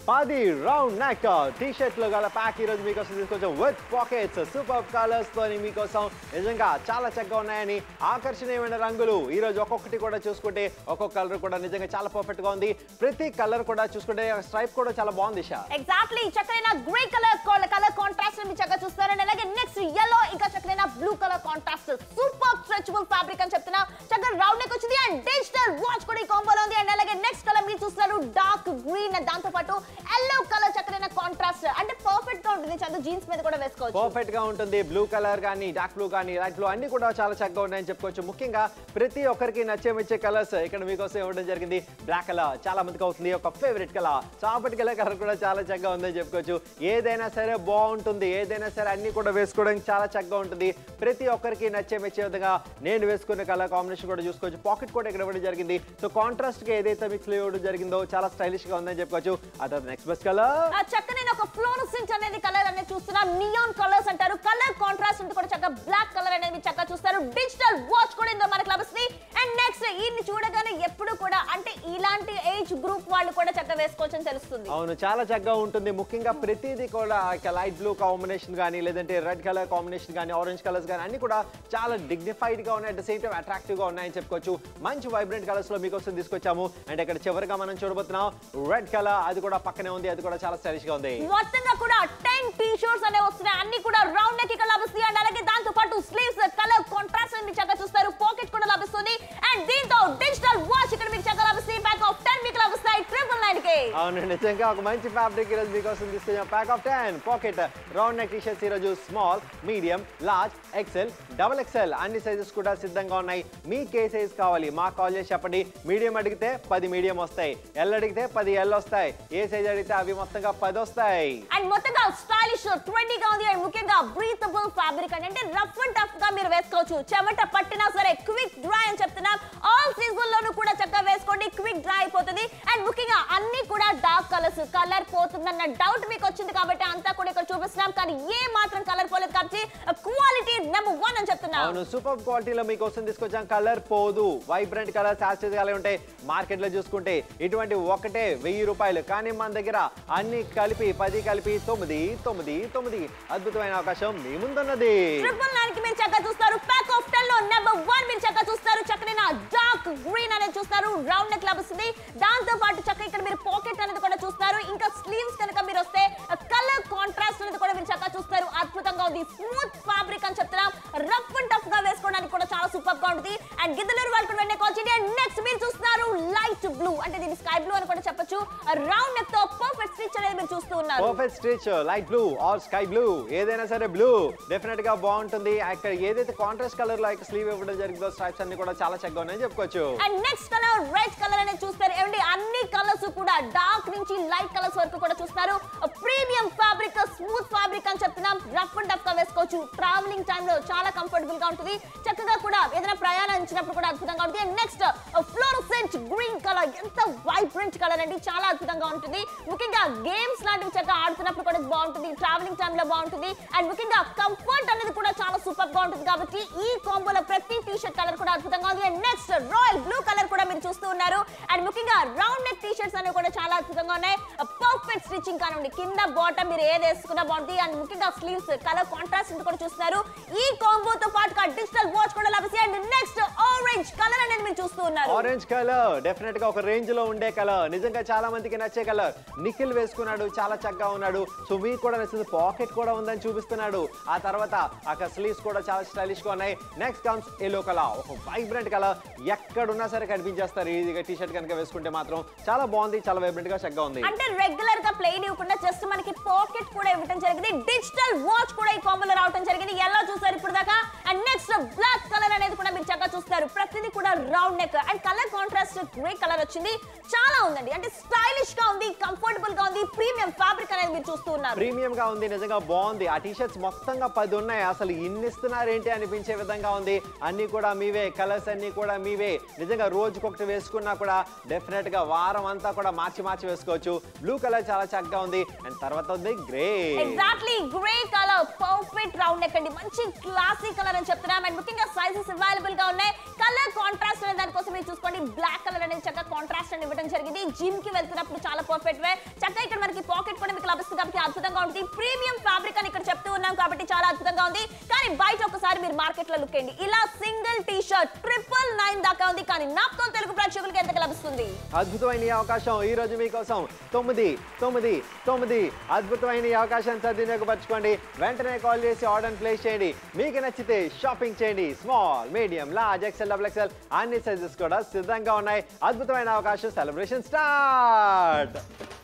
పది round neck T shirt లో గల ప్యాక్ ఈ రోజు మీకోసం తీసుకొచ్చాం విత్ పాకెట్స్ సూపర్ కలర్స్ తోని మీకోసం నిజంగా చాలా చక్కగా ఉన్నాయని ఆకర్షణీయమైన రంగులు ఈ రోజు ఒక్కొక్కటి కూడా చూసుకుంటే ఒక్కొక్క కలర్ కూడా నిజంగా చాలా పర్ఫెక్ట్ గా ఉంది ప్రతి కలర్ కూడా చూసుకుంటే స్ట్రైప్ కూడా చాలా బాగుంది షా ఎగ్జాక్ట్లీ చక్కనైన గ్రే కలర్ కలర్ కాంట్రాస్ట్ మీరు చక్కగా చూస్తారని అలాగే నెక్స్ట్ ఎల్లో ఇంకా చక్కనైన blue colour contrast super stretchable fabric అని చెప్తున్నా చక్కగా రౌండ్ నెక్ వచ్చింది అండ్ డిజిటల్ వాచ్ కూడా ఈ కాంబోలో ఉంది అండ్ అలాగే నెక్స్ట్ కలర్ మీరు చూస్తున్నారు డార్క్ గ్రీన్ దాంతో పాటు ఎల్లో కలర్ చక్కనైన కాంట్రాస్ట్ అంటే పర్ఫెక్ట్ గా ఉంటుంది చదువు జీన్స్ మీద కూడా వేసుకోవచ్చు పర్ఫెక్ట్ గా ఉంటుంది బ్లూ కలర్ కానీ డార్క్ బ్లూ కానీ లైట్ బ్లూ అన్ని కూడా చాలా చక్కగా ఉన్నాయని చెప్పుకోవచ్చు ముఖ్యంగా ప్రతి ఒక్కరికి నచ్చే మెచ్చే కలర్స్ ఇక్కడ మీకోసం ఇవ్వడం జరిగింది బ్లాక్ కలర్ చాలా మందికి అవుతుంది ఒక ఫేవరెట్ కలర్ చాపటి కలర్ కలర్ కూడా చాలా చక్కగా ఉందని చెప్పుకోవచ్చు ఏదైనా సరే బాగుంటుంది ఏదైనా సరే అన్ని కూడా వేసుకోవడానికి చాలా చక్కగా ఉంటుంది ప్రతి ఒక్కరికి నచ్చే మెచ్చే విధంగా నేను వేసుకున్న కలర్ కాంబినేషన్ కూడా చూసుకోవచ్చు పాకెట్ కూడా ఇక్కడ ఇవ్వడం జరిగింది సో కాంట్రాస్ట్ కి ఏదైతే మిక్స్ ఇవ్వడం జరిగిందో చాలా స్టైలిష్ గా ఉందని చెప్పుకోవచ్చు ఆ తర్వాత నెక్స్ట్ బెస్ట్ కలర్ ఆ చక్కనైన ఒక ఫ్లోరసెంట్ అనేది కలర్ అనేది చూస్తున్నాం నియాన్ కలర్స్ అంటారు కలర్ కాంట్రాస్ట్ ఉంటుంది కూడా చక్కగా బ్లాక్ కలర్ అనేది మీరు చక్కగా చూస్తారు డిజిటల్ వాచ్ కూడా ఇందులో మనకు లభిస్తుంది అండ్ నెక్స్ట్ ఈయన్ని చూడగానే ఎప్పుడు కూడా అంటే ఇలాంటి ఏజ్ గ్రూప్ వాళ్ళు కూడా చక్కగా వేసుకోవచ్చు అని తెలుస్తుంది అవును చాలా చక్కగా ఉంటుంది ముఖ్యంగా ప్రతిదీ కూడా లైట్ బ్లూ కాంబినేషన్ కానీ లేదంటే రెడ్ కలర్ కాంబినేషన్ కానీ ఆరెంజ్ కలర్స్ కానీ అన్ని కూడా చాలా డిగ్నిఫైడ్ గా ఉన్నాయి at the same time attractive గా ఉన్నాయని చెప్పుకోవచ్చు మంచి వైబ్రెంట్ కలర్స్ లో మీకోసం తీసుకొచ్చాము అండ్ ఇక్కడ చివరిగా మనం చూడబోతున్నాం రెడ్ కలర్ అది కూడా పక్కనే ఉంది అది కూడా చాలా స్టైలిష్ గా ఉంది మొత్తంగా కూడా టెన్ టీ షర్ట్స్ అనేవి వస్తున్నాయి అన్ని కూడా రౌండ్ నెక్ ఇక్కడ లభిస్తాయి అండ్ అలాగే దాంతో పాటు స్లీవ్స్ కలర్ కాంట్రాస్ట్ అని మీరు చక్కగా చూస్తారు పాకెట్ కూడా లభిస్తుంది అండ్ దీంతో డిజిటల్ వాచ్ ఇక్కడ మీకు చక్కగా లభిస్తుంది బ్యాక్ ఆఫ్ టెన్ మీకు లభిస్తాయి ట్రిపుల్ నైన్ కే అవును నిజంగా ఒక మంచి ఫ్యాబ్రిక్ ఈరోజు మీకోసం తీసుకొచ్చాం pack of ten pocket round neck T shirts ఈరోజు small medium large XL double XL అన్ని సైజెస్ కూడా సిద్ధంగా ఉన్నాయి మీకు ఏ సైజ్ కావాలి మాకు కాల్ చేసి చెప్పండి మీడియం అడిగితే పది మీడియం వస్తాయి ఎల్ అడిగితే పది ఎల్ వస్తాయి ఏ సైజ్ అడిగితే అవి మొత్తంగా పది వస్తాయి అండ్ మొత్తంగా స్టైలిష్ ట్రెండీ గా ఉంది అండ్ ముఖ్యంగా బ్రీతబుల్ ఫ్యాబ్రిక్ అండి అంటే రఫ్ అండ్ టఫ్ గా మీరు వేసుకోవచ్చు చెమట పట్టినా సరే క్విక్ డ్రై అని చెప్తున్నాం ఆల్ సీజన్ లోను కూడా చక్కగా వేసుకోండి క్విక్ డ్రై అయిపోతుంది అండ్ ముఖ్యంగా అన్ని కూడా డార్క్ కలర్స్ కలర్ పోతుందన్న డౌట్ మీకు వచ్చింది కాబట్టి అంతా కూడా ఇక్కడ చూపిస్తున్నాం కానీ ఏ మాత్రం కలర్ పోలేదు కాబట్టి క్వాలిటీ నెంబర్ వన్ అని చెప్తున్నాం అవును సూపర్ క్వాలిటీలో మీకోసం తీసుకొచ్చాం కలర్ పోదు వైబ్రెంట్ కలర్ శాస్టేజ్ గా ఉంటాయి మార్కెట్ లో చూసుకుంటే ఇటువంటి ఒకటే వెయ్యి రూపాయలు కానీ మన దగ్గర అన్ని కలిపి పది కలిపి తొమ్మిది తొమ్మిది తొమ్మిది అద్భుతమైన అవకాశం మీ ముందున్నది ట్రిపుల్ నైన్ కి మీరు చక్కగా చూస్తారు ప్యాక్ ఆఫ్ టెన్ లో నెంబర్ వన్ మీరు చక్కగా చూస్తారు చక్కనైన డార్క్ గ్రీన్ అనేది చూస్తారు రౌండ్ నెక్ లభిస్తుంది దాంతో పాటు చక్కగా ఇక్కడ మీరు పాకెట్ అనేది కూడా చూస్తారు ఇంకా స్లీవ్స్ కనుక మీరు వస్తే కలర్ కాంట్రాస్ట్ అనేది కూడా మీరు చక్కగా చూస్తారు అద్భుతంగా ఉంది స్మూత్ ఫ్యాబ్రిక్ అని చెప్తున్నాం రఫ్ అండ్ టఫ్ గా వేసుకోవడానికి కూడా చాలా సూపర్ గా ఉంటుంది అండ్ గిద్దలూరు వాళ్ళకి వెంటనే కాల్ చేయండి అండ్ నెక్స్ట్ మీరు చూస్తున్నారు లైట్ బ్లూ అంటే దీన్ని స్కై బ్లూ అని కూడా చెప్పొచ్చు రౌండ్ నెక్ తో పర్ఫెక్ట్ స్టిచ్ అనేది మీరు చూస్తూ ఉన్నారు perfect stitch light blue or sky blue ఏదైనా సరే బ్లూ డెఫినెట్ గా బాగుంటుంది అక్కడ ఏదైతే కాంట్రాస్ట్ కలర్ లో స్లీవ్ ఇవ్వడం జరిగిందో స్ట్రైప్స్ అన్ని కూడా చాలా చక్కగా ఉన్నాయని చెప్పుకోవచ్చు and next colour red colour అనేది చూస్తారు ఏమండి అన్ని కలర్స్ కూడా డార్క్ నుంచి లైట్ కలర్స్ వరకు కూడా చూస్తారు ప్రీమియం ఫ్యాబ్రిక్ స్మూత్ ఫ్యాబ్రిక్ అని చెప్తున్నాం రఫ్ అండ్ టఫ్ గా వేసుకోవచ్చు ట్రావెలింగ్ టైమ్ లో చాలా కంఫర్టబుల్ గా ఉంటుంది చక్కగా కూడా ఏదైనా ప్రయాణించినప్పుడు కూడా అద్భుతంగా ఉంటుంది and next fluorescent green colour ఎంత వైబ్రెంట్ కలర్ అండి చాలా అద్భుతంగా ఉంటుంది ముఖ్యంగా గేమ్స్ లాంటివి చక్కగా ఆడుతున్నప్పుడు కూడా బాగుంటుంది ట్రావెలింగ్ టైమ్ లో బాగుంటుంది అండ్ ముఖ్యంగా కంఫర్ట్ అనేది కూడా చాలా సూపర్ గా ఉంటుంది కాబట్టి ఈ కాంబోలో ప్రతి టీ షర్ట్ కలర్ కూడా అద్భుతంగా ఉంది and next royal blue colour కూడా మీరు చూస్తూ ఉన్నారు అండ్ ముఖ్యంగా రౌండ్ నెక్ టీ షర్ట్స్ అనేవి కూడా చాలా అద్భుతంగా ఉన్నాయి పర్ఫెక్ట్ స్టిచ్చింగ్ కానివ్వండి కింద బాటమ్ మీరు ఏది వేసుకున్నా బాగుంటుంది అండ్ ముఖ్యంగా స్లీవ్స్ కలర్ కాంట్రాస్ట్ కూడా చూస్తున్నారు ఈ కాంబోతో పాటుగా డిజిటల్ వాచ్ కూడా లభిస్తాయి అండ్ నెక్స్ట్ ఆరెంజ్ కలర్ అనేది మీరు చూస్తూ ఉన్నారు ఆరెంజ్ కలర్ డెఫినెట్ గా ఒక రేంజ్ లో ఉండే కలర్ నిజంగా చాలా మందికి నచ్చే కలర్ నిఖిల్ వేసుకున్నాడు చాలా చక్కగా ఉన్నాడు సో మీకు కూడా నచ్చింది పాకెట్ కూడా ఉందని చూపిస్తున్నాడు ఆ తర్వాత అక్కడ స్లీవ్స్ కూడా చాలా స్టైలిష్ గా ఉన్నాయి నెక్స్ట్ కమ్స్ ఎల్లో కలర్ ఒక వైబ్రెంట్ కలర్ ఎక్కడున్నా సరే కనిపించేస్తారు ఈజీగా టీ షర్ట్ కనుక వేసుకుంటే మాత్రం చాలా బాగుంది చాలా వైబ్రెంట్ గా చక్కగా ఉంది అంటే రెగ్యులర్ గా ప్లెయిన్ ఇవ్వకుండా జస్ట్ మనకి పాకెట్ కూడా ఇవ్వడం జరిగింది డిజిటల్ వాచ్ కూడా ఈ కాంబోలో రావడం జరిగింది ఎలా చూసారు ఇప్పుడు దాకా అండ్ నెక్స్ట్ బ్లాక్ కలర్ అనేది కూడా మీరు చక్కగా చూస్తారు ప్రతిదీ కూడా round neck and colour contrast grey colour వచ్చింది చాలా ఉందండి అంటే స్టైలిష్ గా ఉంది కంఫర్టబుల్ గా ఉంది ప్రీమియం ఫ్యాబ్రిక్ అనేది మీరు చూస్తూ ఉన్నారు ప్రీమియం గా ఉంది నిజంగా బాగుంది ఆ టీ షర్ట్స్ మొత్తంగా పది ఉన్నాయి అసలు ఇన్ని ఇస్తున్నారేంటి అనిపించే విధంగా ఉంది అన్ని కూడా మీవే కలర్స్ అన్ని కూడా మీవే నిజంగా రోజుకొకటి వేసుకున్నా కూడా డెఫినెట్ గా వారం అంతా కూడా మార్చి మార్చి వేసుకోవచ్చు బ్లూ కలర్ చాలా చక్కగా ఉంది అండ్ తర్వాత ఉంది grey exactly grey colour perfect round neck అండి మంచి క్లాసీ కలర్ అని చెప్తున్నాం అండ్ ముఖ్యంగా సైజెస్ అవైలబుల్ గా ఉన్నాయి కలర్ కాంట్రాస్ట్ అనే దానికోసం మీరు చూసుకోండి బ్లాక్ కలర్ అనేది చక్కగా కాంట్రాస్ట్ అని ఇవ్వడం జరిగింది జిమ్ కి వెళ్తున్నప్పుడు చాలా పర్ఫెక్ట్ వే చక్కగా ఇక్కడ మనకి ఆఫ్ ది ప్రీమియం ఫ్యాబ్రిక్ అని ఇక్కడ చెప్తూ ఉన్నాం కాబట్టి చాలా అద్భుతంగా ఉంది కానీ బయట ఒకసారి మీరు మార్కెట్ లో లుక్ అండి ఇలా single T shirt triple nine దాకా ఉంది కానీ నాప్తో తెలుగు ప్రేక్షకులకి ఎంతకు లభిస్తుంది అద్భుతమైన ఈ అవకాశం ఈ రోజు మీకోసం తొమ్మిది తొమ్మిది తొమ్మిది అద్భుతమైన ఈ అవకాశం సద్వినియోగపరచుకోండి వెంటనే కాల్ చేసి ఆర్డర్ ప్లేస్ చేయండి మీకు నచ్చితే షాపింగ్ చేయండి small medium large XL double XL అన్ని సైజెస్ కూడా సిద్ధంగా ఉన్నాయి అద్భుతమైన అవకాశం సెలబ్రేషన్ స్టార్ట్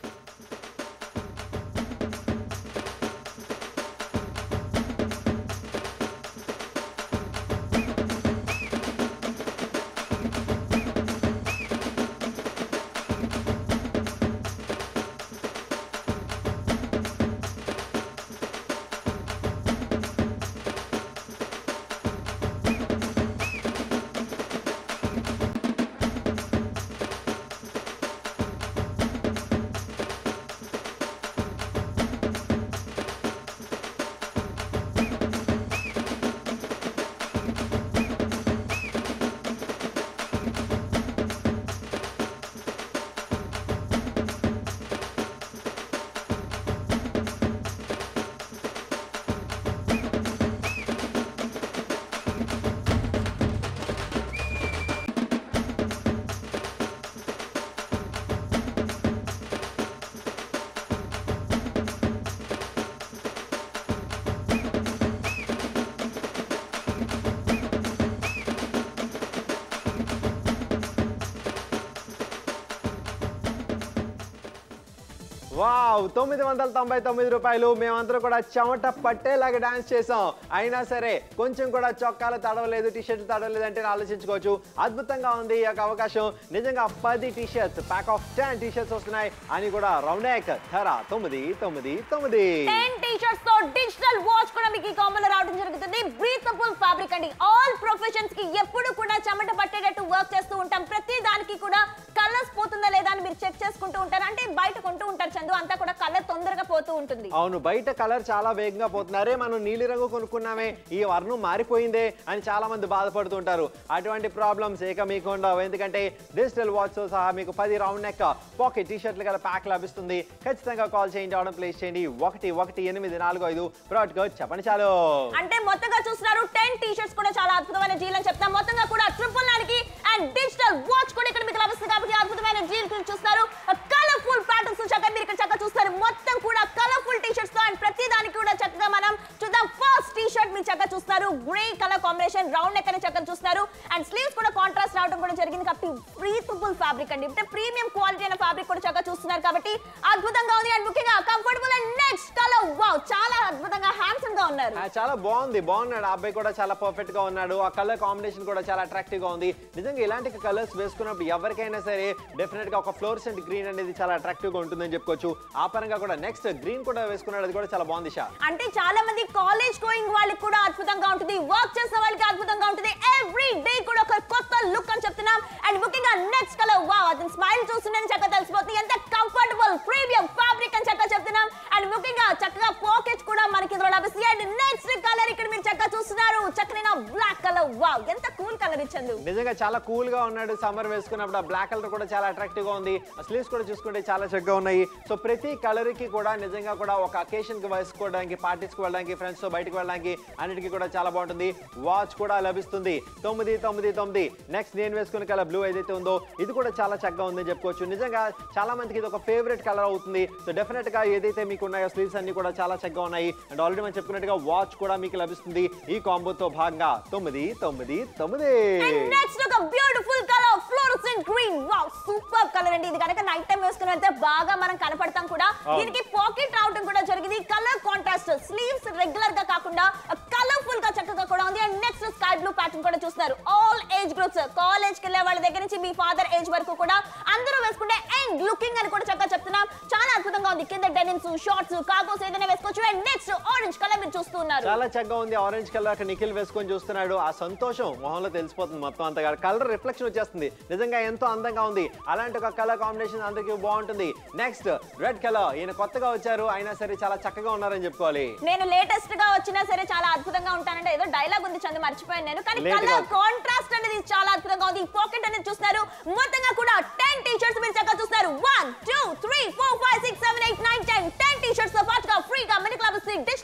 వావ్ తొమ్మిది వందల తొంభై తొమ్మిది రూపాయలు మేమందరూ కూడా చెమట పట్టేలాగా డాన్స్ చేసాం అయినా సరే కొంచెం కూడా చొక్కాలు తడవలేదు టీ షర్ట్లు తడవలేదు అంటే ఆలోచించుకోవచ్చు అద్భుతంగా ఉంది ఈ యొక్క అవకాశం నిజంగా పది T shirts pack of ten T shirts వస్తున్నాయి అని కూడా రౌండ్ నెక్ ధర తొమ్మిది తొమ్మిది తొమ్మిది టెన్ టీ షర్ట్స్ తో డిజిటల్ వాచ్ కూడా మీకు ఈ కాంబోలో రావడం జరుగుతుంది బ్రీతబుల్ ఫ్యాబ్రిక్ అండి ఆల్ ప్రొఫెషన్స్ కి ఎప్పుడు కూడా చెమట పట్టేటట్టు వర్క్ చేస్తూ ఉంటాం ప్రతి దానికి కూడా కలర్స్ పోతుందా లేదా అని మీరు చెక్ చేసుకుంటూ ఉంటారు అంటే బయట కొంటూ ఉంటారు చందు అంతా కూడా కలర్ తొందరగా పోతూ ఉంటుంది అవును బయట కలర్ చాలా వేగంగా పోతున్నారే మనం నీలి రంగు కొనుక్కున్నామే ఈ వర్ణం మారిపోయిందే అని చాలా మంది బాధపడుతుంటారు అటువంటి ప్రాబ్లమ్స్ ఏక మీకు ఉండవు ఎందుకంటే డిజిటల్ వాచ్ తో సహా మీకు పది రౌండ్ నెక్ పాకెట్ టీ షర్ట్లు గల ప్యాక్ లభిస్తుంది ఖచ్చితంగా కాల్ చేయండి ఆర్డర్ ప్లేస్ చేయండి ఒకటి ఒకటి ఎనిమిది నాలుగు ఐదు ప్రోడక్ట్ కోడ్ చెప్పండి చాలు అంటే మొత్తంగా చూస్తున్నారు టెన్ టీ షర్ట్స్ కూడా చాలా అద్భుతమైన డీల్ అని చెప్తాం మొత్తంగా కూడా ట్రిపుల్ నైన్ కి అండ్ డిజిటల్ వాచ్ కూడా ఇక్కడ మీకు లభిస్తుంది కాబట్టి అద్భుతమైన డీల్ చూస్తారు కలర్ఫుల్ ప్యాటర్న్స్ చక్కగా మీరు ఇక్కడ చక్కగా చూస్తారు మొత్తం కూడా కలర్ఫుల్ టీ షర్ట్స్ తో అండ్ ప్రతి దానికి కూడా చక్కగా మనం చూద్దాం ఫస్ట్ టీ షర్ట్ మీరు చక్కగా చూస్తారు grey colour combination round neck అని చక్కగా చూస్తారు అండ్ స్లీవ్స్ కూడా కాంట్రాస్ట్ రావడం కూడా జరిగింది కాబట్టి బ్రీతబుల్ ఫ్యాబ్రిక్ అండి అంటే ప్రీమియం క్వాలిటీ అయిన ఫ్యాబ్రిక్ కూడా చక్కగా చూస్తున్నారు కాబట్టి అద్భుతంగా ఉంది అండ్ ముఖ్యంగా comfortable and next colour wow చాలా అద్భుతంగా హ్యాండ్సమ్ గా ఉన్నారు ఆ, చాలా బాగుంది బాగున్నాడు ఆ అబ్బాయి కూడా చాలా పర్ఫెక్ట్ గా ఉన్నాడు ఆ కలర్ కాంబినేషన్ కూడా చాలా అట్రాక్టివ్ గా ఉంది నిజంగా ఇలాంటి కలర్స్ వేసుకున్నప్పుడు ఎవరికైనా సరే డెఫినెట్ గా ఒక ఫ్లోర్సెంట్ గ్రీన్ అనేది చాలా అట్రాక్టివ్ గా ఉంటుందని చెప్పుకోవచ్చు ఆ పరంగా కూడా నెక్స్ట్ గ్రీన్ కూడా వేసుకున్నాడు అది కూడా చాలా బాగుంది షా అంటే చాలా మంది కాలేజ్ గోయింగ్ వాళ్ళకి కూడా అద్భుతంగా ఉంటుంది వర్క్ చేసే వాళ్ళకి అద్భుతంగా ఉంటుంది ఎవ్రీ డే కూడా ఒక కొత్త లుక్ అని చెప్తున్నాం అండ్ ముఖ్యంగా నెక్స్ట్ కలర్ వావ్ అతని స్మైల్ చూస్తుందని చక్కగా తెలిసిపోతుంది ఎంత కంఫర్టబుల్ ప్రీమియం ఫ్యాబ్రిక్ అని చక్కగా చెప్తున్నాం అండ్ ముఖ్యంగా చక్కగా పాకెట్స్ కూడా మనకి ఇందులో లభిస్తాయి అండ్ నెక్స్ట్ కలర్ ఇక్కడ మీరు చక్కగా చూస్తున్నారు చక్కనైన బ్లాక్ కలర్ వావ్ ఎంత కూల్ కలర్ ఇచ్చింది నిజంగా చాలా కూల్ గా ఉన్నాడు సమ్మర్ వేసుకున్నప్పుడు ఆ బ్లాక్ కలర్ కూడా చాలా అట్రాక్టివ్ గా ఉంది స్లీవ్స్ కూడా చూసుకుంటే చాలా చక్కగా ఉన్నాయి సో ప్రతి కలర్ కి కూడా నిజంగా కూడా ఒక అకేషన్ కి వేసుకోవడానికి పార్టీస్ కి వెళ్ళడానికి ఫ్రెండ్స్ తో బయటకు వెళ్ళడానికి అన్నిటికీ కూడా చాలా బాగుంటుంది వాచ్ కూడా లభిస్తుంది తొమ్మిది తొమ్మిది తొమ్మిది నెక్స్ట్ నేను వేసుకున్న కలర్ బ్లూ ఏదైతే ఉందో ఇది కూడా చాలా చక్కగా ఉందని చెప్పుకోవచ్చు నిజంగా చాలా మందికి ఇది ఒక ఫేవరెట్ కలర్ అవుతుంది సో డెఫినెట్ గా ఏదైతే మీకు ఉన్నాయో స్లీవ్స్ అన్ని కూడా చాలా చక్కగా ఉన్నాయి అండ్ ఆల్రెడీ మనం చెప్పుకున్నట్టుగా వాచ్ కూడా మీకు లభిస్తుంది ఈ కాంబోతో భాగంగా తొమ్మిది తొమ్మిది తొమ్మిది నెక్స్ట్ ఒక beautiful colour fluorescent green wow super colour అండి ఇది కనుక నైట్ టైం వేసుకుని వెళ్తే బాగా మనం కనపడతాం కూడా అవును. దీనికి పాకెట్ రావడం కూడా జరిగింది కలర్ కాంట్రాస్ట్ స్లీవ్స్ రెగ్యులర్ గా కాకుండా కలర్ఫుల్ గా చక్కగా కూడా ఉంది and next sky blue pattern కూడా చూస్తున్నారు ఆల్ ఏజ్ గ్రూప్స్ కాలేజ్ కి వెళ్ళే వాళ్ళ దగ్గర నుంచి మీ ఫాదర్ ఏజ్ వరకు కూడా అందరూ వేసుకుంటే అండ్ లుకింగ్ అని కూడా చక్కగా చెప్తున్నాం చాలా అద్భుతంగా ఉంది కింద డెనిమ్స్ షార్ట్స్ కాగోస్ ఏదైనా వేసుకోవచ్చు అండ్ నెక్స్ట్ ఆరెంజ్ కలర్ మీరు చూస్తున్నారు చాలా చక్కగా ఉంది ఆరెంజ్ కలర్ అక్కడ నిఖిల్ వేసుకొని చూస్తున్నాడు ఆ సంతోషం మొహంలో తెలిసిపోతుంది మొత్తం అంతా కలర్ రిఫ్లెక్షన్ వచ్చేస్తుంది నిజంగా ఎంతో అందంగా ఉంది అలాంటి ఒక కలర్ కాంబినేషన్ అందరికీ బాగుంటుంది నెక్స్ట్ రెడ్ కలర్ ఈయన కొత్తగా వచ్చారు అయినా సరే చాలా చక్కగా ఉన్నారని చెప్పుకోవాలి నేను లేటెస్ట్ గా వచ్చినా సరే చాలా అద్భుతంగా ఉంటానంటే ఏదో డైలాగ్ ఉంది చందు మర్చిపోయాను నేను కానీ Late గా కలర్ వచ్చి- కాంట్రాస్ట్ అనేది చాలా అద్భుతంగా ఉంది పాకెట్ అనేది చూస్తున్నారు మొత్తంగా కూడా టెన్ టీ షర్ట్స్ మీరు చక్కగా చూస్తున్నారు one two three four five six seven eight nine ten ten T shirts తో పాటుగా ఫ్రీగా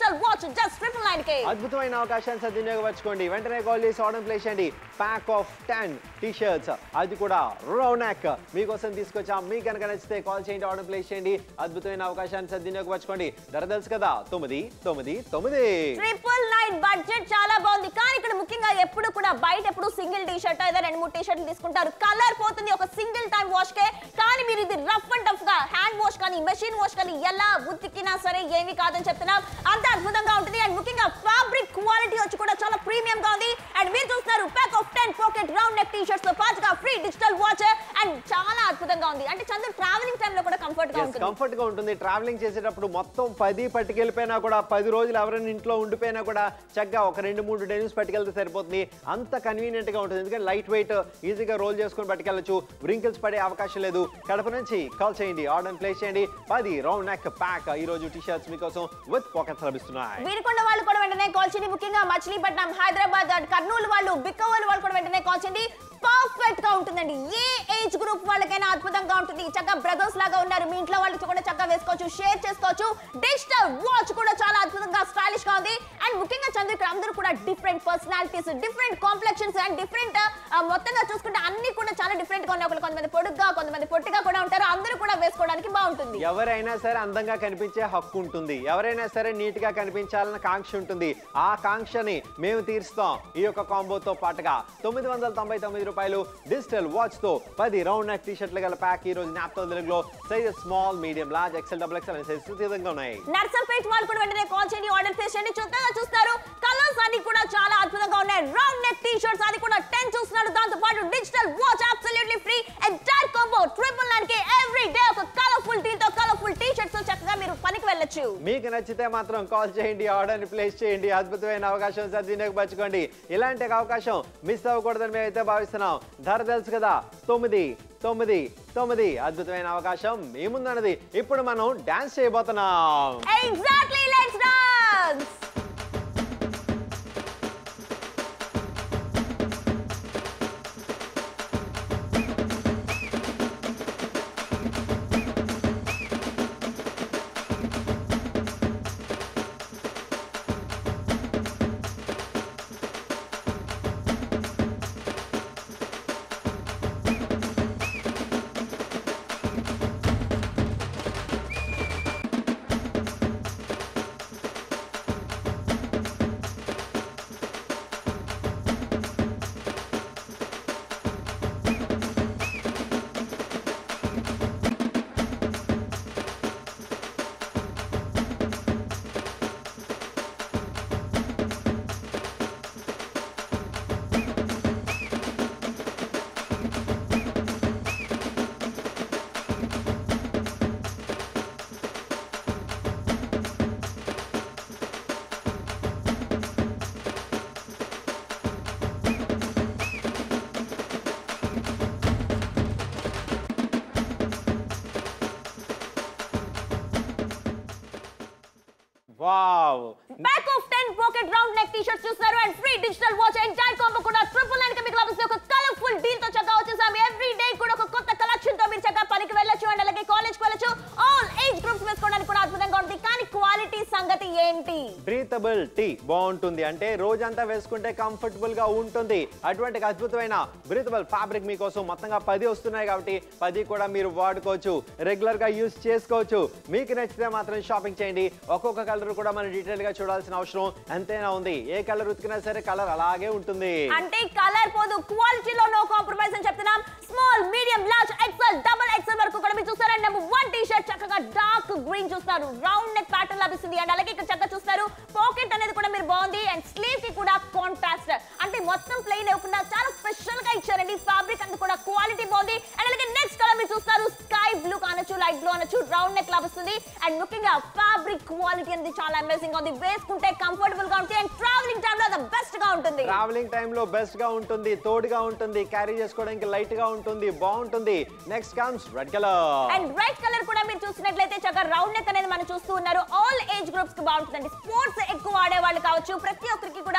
digital watch just triple nine కే అద్భుతమైన అవకాశాన్ని సద్వినియోగపరచుకోండి వెంటనే కాల్ చేసి ఆర్డర్ ప్లేస్ చేయండి pack of ten T shirts అది కూడా రౌనాక్ మీకోసం తీసుకొచ్చాం మీకు కనుక నచ్చితే కాల్ చేయండి ఆర్డర్ ప్లేస్ చేయండి అద్భుతమైన అవకాశాన్ని సద్వినియోగపరచుకోండి ధర తెలుసు కదా తొమ్మిది తొమ్మిది తొమ్మిది ట్రిపుల్ నైన్ బడ్జెట్ చాలా బాగుంది కానీ ఇక్కడ ముఖ్యంగా ఎప్పుడు కూడా బయట ఎప్పుడు సింగిల్ టీ షర్ట్ ఏదో రెండు మూడు టీ షర్ట్లు తీసుకుంటారు కలర్ పోతుంది ఒక సింగిల్ టైం వాష్ కే కానీ మీరు ఇది రఫ్ అండ్ టఫ్ గా హ్యాండ్ వాష్ కానీ మెషిన్ వాష్ కానీ ఎలా ఉతికినా సరే ఏమీ కాదని చెప్తున్నాం అంత అద్భుతంగా ఉంటుంది అండ్ ముఖ్యంగా ఫ్యాబ్రిక్ క్వాలిటీ వచ్చి కూడా చాలా ప్రీమియం గా ఉంది అండ్ మీరు చూస్తున్నారు pack of ten pocket round neck T shirts తో పాటుగా ఫ్రీ డిజిటల్ వాచ్ అండ్ చాలా అద్భుతంగా ఉంది అంటే చంద్ర ట్రావెలింగ్ టైం లో కూడా కంఫర్ట్ గా ఉంటుంది కంఫర్ట్ గా ఉంటుంది ట్రావెలింగ్ చేసేటప్పుడు మొత్తం పది పట్టుకెళ్ళిపోయినా కూడా పది రోజులు ఎవరైనా ఇంట్లో ఉండిపోయినా కూడా చక్కగా ఒక రెండు మూడు డెనిమ్స్ పట్టుకెళ్తే సరిపోతుంది అంత కన్వీనియంట్ గా ఉంటుంది ఎందుకంటే లైట్ వెయిట్ ఈజీగా రోల్ చేసుకొని పట్టుకెళ్ళచ్చు వ్రింకిల్స్ పడే అవకాశం లేదు కడప నుంచి కాల్ చేయండి ఆర్డర్ ప్లేస్ చేయండి పది రౌండ్ నెక్ ప్యాక్ ఈ రోజు టీ షర్ట్స్ మీకోసం విత్ పాకెట్స్ లభిస్తున్నాయి వీరికొండ వాళ్ళు కూడా వెంటనే కాల్ చేయండి ముఖ్యంగా మచిలీపట్నం హైదరాబాద్ అండ్ కర్నూలు వాళ్ళు బిక్కవోలు వాళ్ళు కూడా వెంటనే కాల్ చేయండి పర్ఫెక్ట్ గా ఉంటుందండి ఏ ఏజ్ గ్రూప్ వాళ్ళకైనా అద్భుతంగా ఉంటుంది చక్కగా బ్రదర్స్ లాగా ఉన్నారు మీ ఇంట్లో వాళ్ళతో కూడా చక్కగా వేసుకోవచ్చు షేర్ చేసుకోవచ్చు డిజిటల్ వాచ్ కూడా చాలా అద్భుతంగా స్టైలిష్ గా ఉంది అండ్ ముఖ్యంగా చంద్ర ఇక్కడ అందరూ కూడా different personalities different complexions and different మొత్తంగా చూసుకుంటే అన్ని కూడా చాలా డిఫరెంట్ గా ఉన్నాయి ఒకళ్ళు కొంతమంది పొడుగ్గా కొంతమంది పొట్టిగా కూడా ఉంటారు అందరూ కూడా వేసుకోవడానికి బాగుంటుంది ఎవరైనా సరే అందంగా కనిపించే హక్కు ఉంటుంది ఎవరైనా సరే నీట్ గా కనిపించాలన్న కాంక్ష ఉంటుంది ఆ కాంక్షని మేము తీరుస్తాం ఈ యొక్క కాంబోతో పాటుగా తొమ్మిది వందల తొంభై తొమ్మిది రూపాయలు డిజిటల్ వాచ్ తో పది రౌండ్ నెక్ టీ షర్ట్లు గల ప్యాక్ ఈ రోజు జ్ఞాపకం తెలుగులో size small medium large XL double XL అనే సైజ్ సిద్ధంగా ఉన్నాయి నర్సంపేట్ వాళ్ళు కూడా వెంటనే కాల్ చేయండి ఆర్డర్ ప్లేస్ చేయండి చక్కగా చూస్తారు కలర్స్ అన్ని కూడా చాలా అద్భుతంగా ఉన్నాయి రౌండ్ నెక్ టీ షర్ట్స్ అది కూడా టెన్ చూస్తున్నారు దాంతో పాటు digital watch absolutely free entire combo triple nine కి ఎవ్రీ డే ఒక కలర్ఫుల్ టీ తో కలర్ఫుల్ టీ షర్ట్స్ తో చక్కగా మీరు పనికి వెళ్ళొచ్చు మీకు నచ్చితే మాత్రం కాల్ చేయండి ఆర్డర్ని ప్లేస్ చేయండి అద్భుతమైన అవకాశం సద్వినియోగపరచుకోండి ఇలాంటి ఒక అవకాశం మిస్ అవ్వకూడదని మేమైతే భావిస్తున్నాం ధర తెలుసు కదా తొమ్మిది తొమ్మిది తొమ్మిది అద్భుతమైన అవకాశం మీ ముందన్నది ఇప్పుడు మనం డాన్స్ చేయబోతున్నాం exactly let's dance wow back of ten pocket round neck T shirts చూస్తారు and free digital watch entire combo కూడా ట్రిపుల్ నైన్ కి మీకు లభిస్తుంది ఒక కలర్ఫుల్ డీల్ తో చక్కగా వచ్చేసాం ఎవ్రీ డే కూడా ఒక కొత్త కలెక్షన్ తో మీరు చక్కగా పనికి వెళ్ళొచ్చు అండ్ అలాగే కాలేజ్ కి వెళ్ళొచ్చు ఆల్ ఏజ్ గ్రూప్స్ వేసుకోవడానికి కూడా అద్భుతంగా ఉంటుంది కానీ క్వాలిటీ సంగతి ఏంటి బ్రీతబుల్ టీ బాగుంటుంది అంటే రోజంతా వేసుకుంటే కంఫర్టబుల్ గా ఉంటుంది అటువంటి ఒక అద్భుతమైన బ్రీతబుల్ ఫ్యాబ్రిక్ మీకోసం మొత్తంగా పది వస్తున్నాయి కాబట్టి పది కూడా మీరు వాడుకోవచ్చు రెగ్యులర్ గా యూస్ చేసుకోవచ్చు మీకు నచ్చితే మాత్రం షాపింగ్ చేయండి ఒక్కొక్క కలర్ కూడా మనం డీటెయిల్ గా చూడాల్సిన అవసరం ఎంతైనా ఉంది ఏ కలర్ ఉతికినా సరే కలర్ అలాగే ఉంటుంది అంటే కలర్ పోదు క్వాలిటీలో నో కాంప్రమైజ్ అని చెప్తున్నాం small medium large XL double XL వరకు కూడా మీరు చూస్తారండి నెంబర్ వన్ టీ షర్ట్ చక్కగా డార్క్ గ్రీన్ చూస్తారు రౌండ్ నెక్ ప్యాటర్న్ లభిస్తుంది అండ్ అలాగే ఇక్కడ చక్కగా చూస్తారు పాకెట్ అనేది కూడా మీరు బాగుంది అండ్ స్లీవ్ కి కూడా కాంట్రాస్ట్ అంటే మొత్తం ప్లెయిన్ ఇవ్వకుండా చాలా స్పెషల్ గా ఇచ్చారండి ఫ్యాబ్రిక్ అంతా కూడా క్వాలిటీ బాగుంది అండ్ అలాగే నెక్స్ట్ కలర్ మీరు చూస్తారు స్కై బ్లూ కానొచ్చు లైట్ బ్లూ అనొచ్చు రౌండ్ నెక్ లభిస్తుంది అండ్ ముఖ్యంగా ఫ్యాబ్రిక్ క్వాలిటీ అనేది చాలా అమేజింగ్ గా ఉంది వేసుకుంటే కంఫర్టబుల్ గా ఉంటుంది అండ్ ట్రావెలింగ్ టైమ్ లో బెస్ట్ గా ఉంటుంది ట్రావెలింగ్ టైంలో బెస్ట్ గా ఉంటుంది తోడుగా ఉంటుంది క్యారీ చేసుకోవడానికి లైట్ గా ఉంటుంది బాగుంటుంది next comes red colour and red colour కూడా మీరు చూసినట్లయితే చక్కగా రౌండ్ నెక్ అనేది మనం చూస్తూ ఉన్నారు ఆల్ ఏజ్ గ్రూప్స్ కి బాగుంటుందండి స్పోర్ట్స్ ఎక్కువ ఆడే వాళ్ళు కావచ్చు ప్రతి ఒక్కరికి కూడా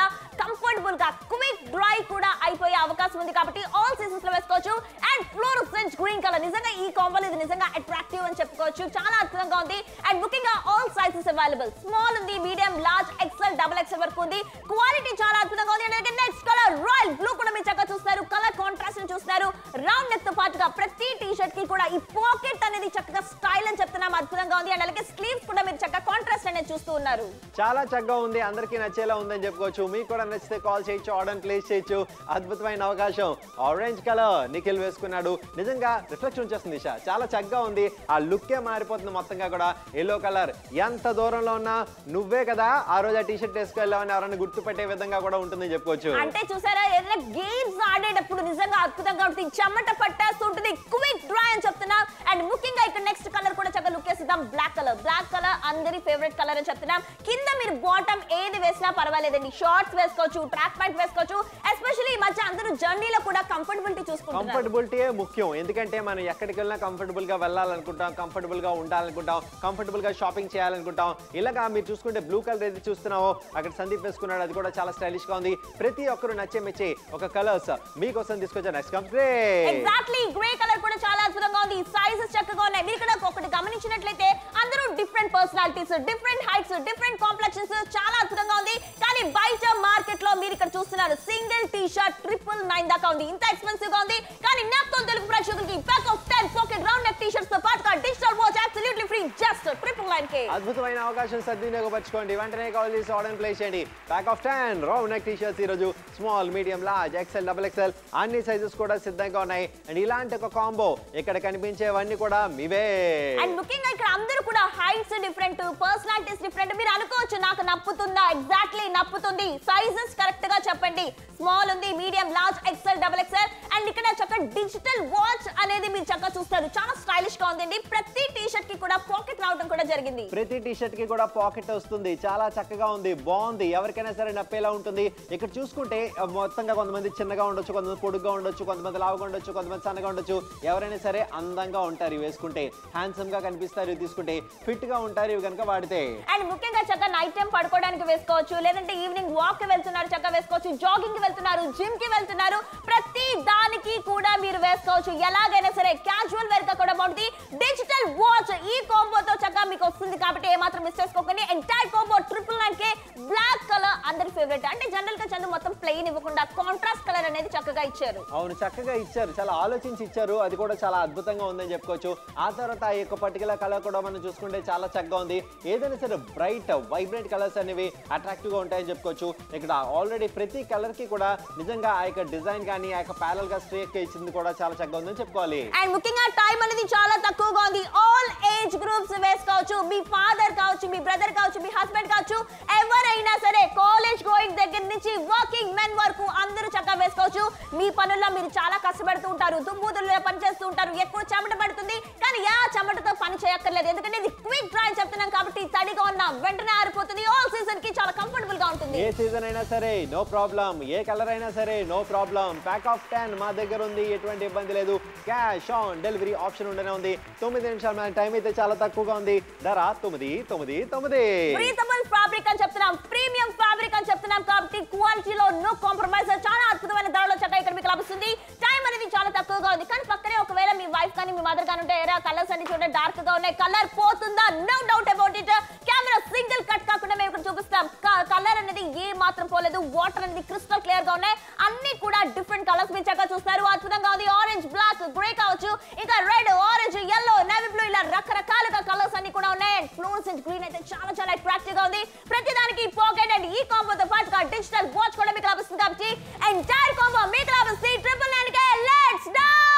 కంఫర్టబుల్ గా క్విక్ డ్రై కూడా అయిపోయే అవకాశం ఉంది కాబట్టి ఆల్ సీజన్స్ లో వేసుకోవచ్చు అండ్ ఫ్లోరోసెంట్ గ్రీన్ కలర్ నిజంగా ఈ కాంబో ఇది నిజంగా అట్రాక్టివ్ అని చెప్పుకోవచ్చు చాలా అద్భుతంగా ఉంది అండ్ ముఖ్యంగా ఆల్ సైజెస్ అవైలబుల్ స్మాల్ ఉంది medium large XL double XL వరకు ఉంది క్వాలిటీ చాలా అద్భుతంగా ఉంది and next colour royal blue కూడా మీరు చక్కగా చూస్తారు కలర్ కాంట్రాస్ట్ ని చూస్తున్నారు రౌండ్ నెక్ తో పాటుగా ప్రతి టీ షర్ట్ కి కూడా ఈ పాకెట్ అనేది చక్కగా స్టైల్ అని చెప్తున్నాం అద్భుతంగా ఉంది అండ్ అలాగే స్లీవ్స్ కూడా మీరు చక్కగా కాంట్రాస్ట్ అనేది చూస్తూ ఉన్నారు చాలా చక్కగా ఉంది అందరికీ నచ్చేలా ఉందని చెప్పుకోవచ్చు మీకు కూడా నచ్చితే కాల్ చేయొచ్చు ఆర్డర్ ప్లేస్ చేయొచ్చు అద్భుతమైన అవకాశం ఆరెంజ్ కలర్ నిఖిల్ వేసుకున్నాడు నిజంగా రిఫ్లెక్షన్ వచ్చేస్తుంది ఇషా చాలా చక్కగా ఉంది ఆ లుక్కే మారిపోతుంది మొత్తంగా కూడా ఎల్లో కలర్ ఎంత దూరంలో ఉన్నా నువ్వే కదా ఆ రోజు ఆ టీ షర్ట్ వేసుకెళ్ళావని ఎవరైనా గుర్తుపెట్టే విధంగా కూడా ఉంటుందని చెప్పుకోవచ్చు అంటే చూసారా ఏదైనా గేమ్స్ ఆడేటప్పుడు నిజంగా అద్భుతంగా ఉంటుంది చెమట పట్టేస్తుంటుంది క్విక్ డ్రై అని చెప్తున్నాం అండ్ ముఖ్యంగా ఇక్కడ నెక్స్ట్ కలర్ కూడా చక్కగా లుక్ వేసిద్దాం బ్లాక్ కలర్ బ్లాక్ కలర్ అందరి ఫేవరెట్ కలర్ అని చెప్తున్నాం కింద మీరు బాటమ్ ఏది వేసినా పర్వాలేదండి షార్ట్స్ వేసుకోవచ్చు ట్రాక్ ప్యాంట్ వేసుకోవచ్చు ఎస్పెషల్లీ ఈ మధ్య అందరూ జర్నీలో కూడా కంఫర్టబిలిటీ చూసుకుంటున్నారు కంఫర్టబిలిటీయే ముఖ్యం ఎందుకంటే మనం ఎక్కడికి వెళ్ళినా కంఫర్టబుల్ గా వెళ్ళాలనుకుంటాం కంఫర్టబుల్ గా ఉండాలనుకుంటాం కంఫర్టబుల్ గా షాపింగ్ చేయాలనుకుంటాం ఇలాగా మీరు చూసుకుంటే బ్లూ కలర్ ఏది చూస్తున్నావో అక్కడ సందీప్ వేసుకున్నాడు అది కూడా చాలా స్టైలిష్ గా ఉంది ప్రతి ఒక్కరు నచ్చే మెచ్చే ఒక కలర్స్ మీకోసం తీసుకొచ్చా next complete exactly grey colour కూడా చాలా అద్భుతంగా ఉంది సైజెస్ చక్కగా ఉన్నాయి మీరు ఇక్కడ ఒకటి గమనించినట్లయితే అందరూ different personalities different heights different complexions చాలా అద్భుతంగా ఉంది కానీ బయట మార్కెట్ లో మీరు ఇక్కడ చూస్తున్నారు single T shirt triple nine దాకా ఉంది ఇంత ఎక్స్పెన్సివ్ గా ఉంది కానీ నాతో తెలుగు ప్రేక్షకులకి pack of ten pocket round neck T shirts తో పాటుగా digital watch absolutely free just triple nine కే అద్భుతమైన అవకాశం సద్వినియోగపరచుకోండి వెంటనే కాల్ చేసి ఆర్డర్ ప్లేస్ చేయండి pack of ten round neck T shirts ఈరోజు small medium large XL double XL అన్ని సైజెస్ కూడా సిద్ధంగా ఉన్నాయి అండ్ ఇలాంటి ఒక కాంబో ఇక్కడ కనిపించేవన్నీ కూడా మీవే అండ్ ముఖ్యంగా ఇక్కడ అందరూ కూడా హైట్స్ డిఫరెంట్ పర్సనాలిటీస్ డిఫరెంట్ మీరు అనుకోవచ్చు నాకు నప్పుతుందా ఎగ్జాక్ట్లీ నప్పుతుంది సైజెస్ కరెక్ట్ గా చెప్పండి స్మాల్ ఉంది medium large XL double XL and ఇక్కడ చక్కగా డిజిటల్ వాచ్ అనేది మీరు చక్కగా చూస్తారు చాలా స్టైలిష్ గా ఉందండి ప్రతి టీ షర్ట్ కి కూడా పాకెట్ రావడం కూడా జరిగింది ప్రతి టీ షర్ట్ కి కూడా పాకెట్ వస్తుంది చాలా చక్కగా ఉంది బాగుంది ఎవరికైనా సరే నప్పేలా ఉంటుంది ఇక్కడ చూసుకుంటే ఆ, మొత్తంగా కొంతమంది చిన్నగా ఉండొచ్చు కొంతమంది పొడుగ్గా ఉండొచ్చు కొంతమంది లావుగా ఉండొచ్చు కొంతమంది సన్నగా ఉండొచ్చు ఎవరైనా సరే అందంగా ఉంటారు ఇవి వేసుకుంటే హ్యాండ్సమ్ గా కనిపిస్తారు ఇవి తీసుకుంటే ఫిట్ గా ఉంటారు ఇవి కనుక వాడితే అండ్ ముఖ్యంగా చక్కగా నైట్ టైం పడుకోవడానికి వేసుకోవచ్చు లేదంటే ఈవినింగ్ వాక్ కి వెళ్తున్నారు చక్కగా వేసుకోవచ్చు జాగింగ్ కి వెళ్తున్నారు జిమ్ కి వెళ్తున్నారు ప్రతి దానికి కూడా మీరు వేసుకోవచ్చు ఎలాగైనా సరే క్యాజువల్ వేర్ గా కూడా బాగుంటుంది డిజిటల్ వాచ్ ఈ కాంబోతో చక్కగా మీకు వస్తుంది కాబట్టి ఏమాత్రం మిస్ చేసుకోకండి ఎంటైర్ కాంబో ట్రిపుల్ నైన్ కే బ్లాక్ కలర్ అందరి ఫేవరెట్ అంటే జనరల్ గా చందు మొత్తం ప్లెయిన్ ఇవ్వకుండా కాంట్రాస్ట్ కలర్ అనేది చక్కగా ఇచ్చారు అవును చక్కగా ఇచ్చారు చాలా ఆలోచించి ఇచ్చారు అది కూడా చాలా అద్భుతంగా ఉందని చెప్పుకోవచ్చు ఆ తర్వాత ఈ యొక్క పర్టికులర్ కలర్ కూడా మనం చూసుకుంటే చాలా చక్కగా ఉంది ఏదైనా సరే బ్రైట్ వైబ్రెంట్ కలర్స్ అనేవి అట్రాక్టివ్ గా ఉంటాయని చెప్పుకోవచ్చు ఇక్కడ ఆల్రెడీ ప్రతి కలర్ కి కూడా నిజంగా ఆ యొక్క డిజైన్ కానీ ఆ యొక్క ప్యారల్ గా స్ట్రేక్ ఇచ్చింది కూడా చాలా చక్కగా ఉందని చెప్పుకోవాలి అండ్ ముఖ్యంగా టైం అనేది చాలా తక్కువగా ఉంది ఆల్ ఏజ్ గ్రూప్స్ వేసుకోవచ్చు మీ ఫాదర్ కావచ్చు మీ బ్రదర్ కావచ్చు మీ హస్బెండ్ కావచ్చు ఎవరైనా సరే కాలేజ్ గోయింగ్ దగ్గర నుంచి వర్కింగ్ మెన్ వరకు అందరూ చక్కగా వేసుకోవచ్చు మీ పనుల్లో మీరు చాలా కష్టపడుతూ ఉంటారు దుమ్ముదుల్లో పని చేస్తూ ఉంటారు ఎక్కువ చెమట పడుతుంది కానీ యా చెమటతో పని చేయక్కర్లేదు ఎందుకంటే ఇది క్విక్ డ్రై చెప్తున్నాం కాబట్టి తడిగా ఉన్న వెంటనే ఆరిపోతుంది ఆల్ సీజన్ కి చాలా కంఫర్టబుల్ గా ఉంటుంది ఏ సీజన్ అయినా సరే నో ప్రాబ్లం ఏ కలర్ అయినా సరే no problem pack of ten మా దగ్గర ఉంది ఎటువంటి ఇబ్బంది లేదు క్యాష్ ఆన్ డెలివరీ ఆప్షన్ ఉండనే ఉంది తొమ్మిది నిమిషాలు మన టైం అయితే చాలా తక్కువగా ఉంది ధర తొమ్మిది తొమ్మిది తొమ్మిది బ్రీతబుల్ ఫ్యాబ్రిక్ అని చెప్తున్నాం ప్రీమియం ఫ్యాబ్రిక్ అని చెప్తున్నాం కాబట్టి క్వాలిటీలో నో కాంప్రమైజ్ చాలా అద్భుతమైన ధరలో చక్కగా ఇక్కడ మీకు లభిస్తుంది టైం అనేది చాలా తక్కువగా ఉంది కానీ పక్కనే ఒకవేళ మీ వైఫ్ కానీ మీ మదర్ కానీ ఉంటే ఎరా కలర్స్ అన్ని చూడండి డార్క్ గా ఉన్నాయి కలర్ పోతుందా no doubt about it camera single cut కాకుండా మేము ఇక్కడ చూపిస్తాం కలర్ అనేది ఏ మాత్రం పోలేదు వాటర్ అనేది క్రిస్టల్ క్లియర్ గా ఉన్నాయి అన్ని కూడా డిఫరెంట్ కలర్స్ మీరు చక్కగా చూస్తారు అద్భుతంగా ఉంది ఆరెంజ్ బ్లాక్ గ్రే కావచ్చు ఇంకా red orange yellow navy blue ఇలా రకరకాలుగా కలర్స్ అన్ని కూడా ఉన్నాయి అండ్ ఫ్లోరెసెంట్ గ్రీన్ అయితే చాలా చాలా అట్రాక్టివ్ గా ఉంది ప్రతి దానికి పాకెట్ అండ్ ఈ కాంబోతో పాటుగా డిజిటల్ వాచ్ కూడా మీకు లభిస్తుంది కాబట్టి ఎంటైర్ కాంబో మీకు లభిస్తుంది ట్రిపుల్ నైన్ కే లెట్స్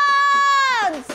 డాన్స్